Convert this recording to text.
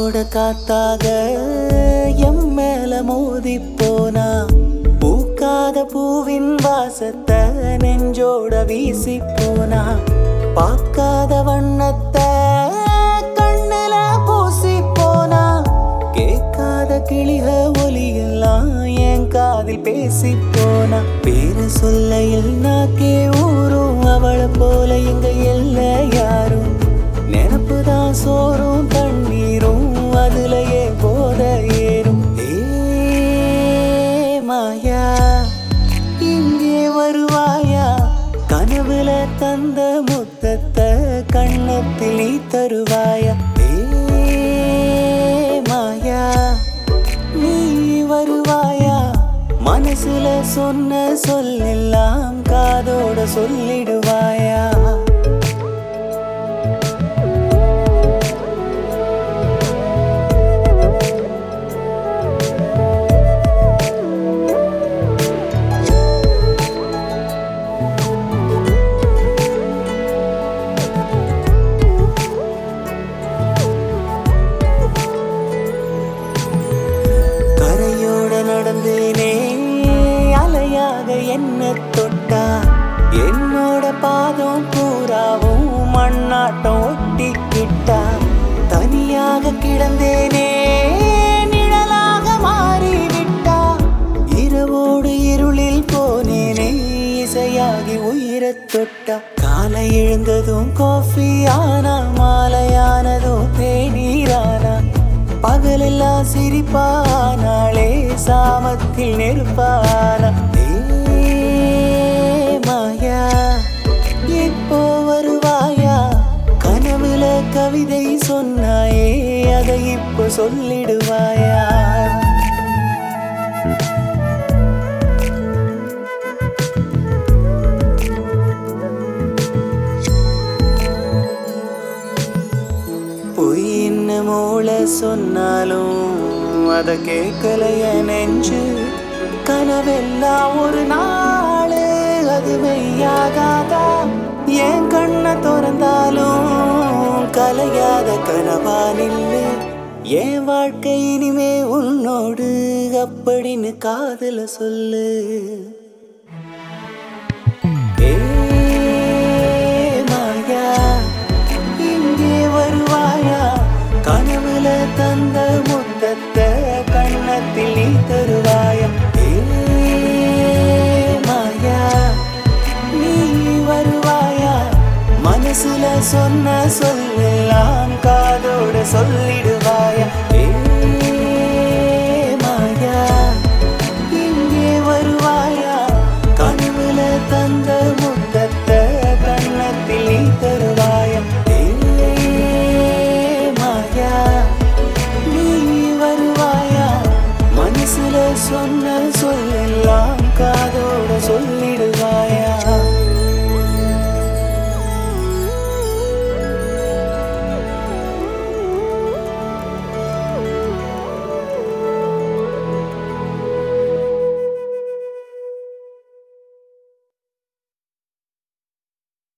காத்தோட காத்தாக எம் மேல மோதி போனா பூக்காத பூவின் வாசத்தை நெஞ்சோட வீசி போனா பார்க்காத வண்ணத்தை கண்ணுல பூசி போனா கேட்காத கிளிக ஒலியெல்லாம் என் காதில் பேசி போனா பேரு சொல்லையில் நாக்கே ஊரும் அவளை போல எங்க எல்ல யாரும் நினப்புதான் சோறும் தண்ணீரும் அதுலயே போத ஏறும் ஏ மாயா இங்கே வருவாயா கனவுல தந்த முத்தத்தை கண்ணத்தில் நீ தருவாயா ஏ மாயா நீ வருவாயா மனசுல சொன்ன சொல்லெல்லாம் காதோட சொல்லிடுவாயா கரையோட நடந்தேனே அலையாக என்ன தொட்டா என்னோட பாதம் பூராவும் மண்ணாட்டம் ஒட்டிக்கிட்டா தனியாக கிடந்தேனே நிழலாக மாறிவிட்டா இரவோடு இருளில் போனேனே இசையாகி உயிரத் தொட்டா காலை எழுந்ததும் காஃபி ஆனா மாலையானதும் தேநீரானா பகலெல்லாம் சிரிப்பானாளே சாமத்தில் நெருப்பான மாயா இப்போ வருவாயா கனவுல கவிதை சொன்னாயே அதை இப்போ சொல்லிடுவாயா பொய்ன்னு மூளை சொன்னாலும் அத கேட்கலைய நெஞ்சு கனவெல்லாம் ஒரு நாள் அது மெய்யாகாதா என் கண்ணை திறந்தாலும் கலையாத கனவா நில்லு என் வாழ்க்கை இனிமே உன்னோடு அப்படின்னு காதல சொல்லு ஏ மாயா இங்கே வருவாயா கனவுல தந்த முத்தத்தை கண்ணத்தில் நீ தருவாயா ஏ மாயா நீ வருவாயா மனசுல சொன்ன சொல்லெல்லாம் காதோட சொல்லிடுவாயா ஏ மாயா இங்கே வருவாயா கனவுல தந்த முத்தத்தை கண்ணத்தில் நீ தருவாயா ஏ மாயா நீ வருவாயா மனசுல சொன்ன சொல்லெல்லாம்